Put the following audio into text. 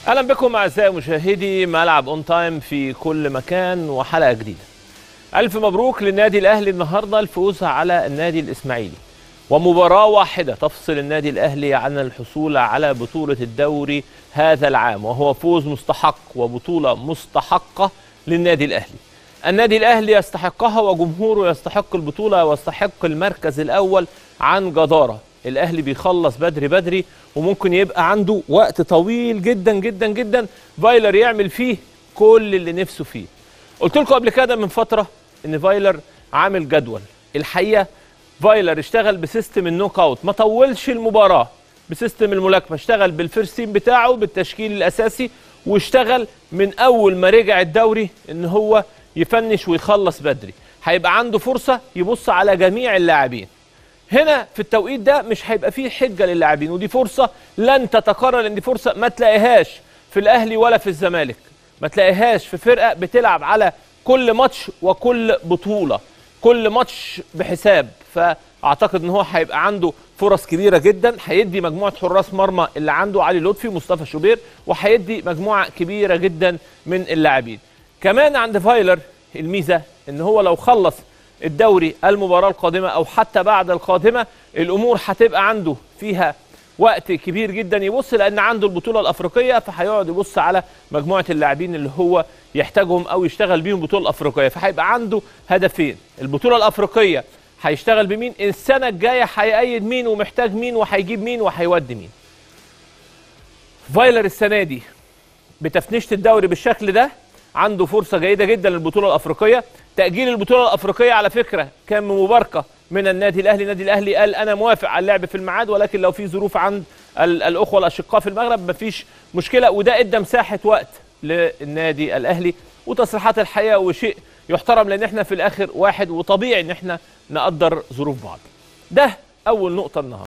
اهلا بكم اعزائي مشاهدي ملعب اون تايم في كل مكان وحلقه جديده. الف مبروك للنادي الاهلي النهارده الفوز على النادي الاسماعيلي. ومباراه واحده تفصل النادي الاهلي عن الحصول على بطوله الدوري هذا العام وهو فوز مستحق وبطوله مستحقه للنادي الاهلي. النادي الاهلي يستحقها وجمهوره يستحق البطوله ويستحق المركز الاول عن جداره. الاهلي بيخلص بدري بدري وممكن يبقى عنده وقت طويل جدا جدا جدا فايلر يعمل فيه كل اللي نفسه فيه قلت لكم قبل كده من فتره ان فايلر عامل جدول الحقيقه فايلر اشتغل بسيستم النوك اوت ما طولش المباراه بسيستم الملاكمه اشتغل بالفيرست تيم بتاعه بالتشكيل الاساسي واشتغل من اول ما رجع الدوري ان هو يفنش ويخلص بدري هيبقى عنده فرصه يبص على جميع اللاعبين هنا في التوقيت ده مش هيبقى فيه حجه للاعبين ودي فرصه لن تتكرر لان دي فرصه ما تلاقيهاش في الاهلي ولا في الزمالك ما تلاقيهاش في فرقه بتلعب على كل ماتش وكل بطوله كل ماتش بحساب فاعتقد ان هو هيبقى عنده فرص كبيره جدا هيدي مجموعه حراس مرمى اللي عنده علي لطفي مصطفى شوبير وهيدي مجموعه كبيره جدا من اللاعبين كمان عند فايلر الميزه ان هو لو خلص الدوري المباراة القادمة أو حتى بعد القادمة الأمور هتبقى عنده فيها وقت كبير جدا يبص لأن عنده البطولة الأفريقية فهيقعد يبص على مجموعة اللاعبين اللي هو يحتاجهم أو يشتغل بيهم البطولة الأفريقية فهيبقى عنده هدفين البطولة الأفريقية هيشتغل بمين السنة الجاية هيأيد مين ومحتاج مين وهيجيب مين وهيودي مين فايلر السنة دي بتفنيشة الدوري بالشكل ده عنده فرصه جيده جدا للبطوله الافريقيه تاجيل البطوله الافريقيه على فكره كان مباركه من النادي الاهلي النادي الاهلي قال انا موافق على اللعب في الميعاد ولكن لو في ظروف عند الاخوه الاشقاء في المغرب مفيش مشكله وده ادى مساحه وقت للنادي الاهلي وتصريحات الحقيقه وشيء يحترم لان احنا في الاخر واحد وطبيعي ان احنا نقدر ظروف بعض ده اول نقطه النهارده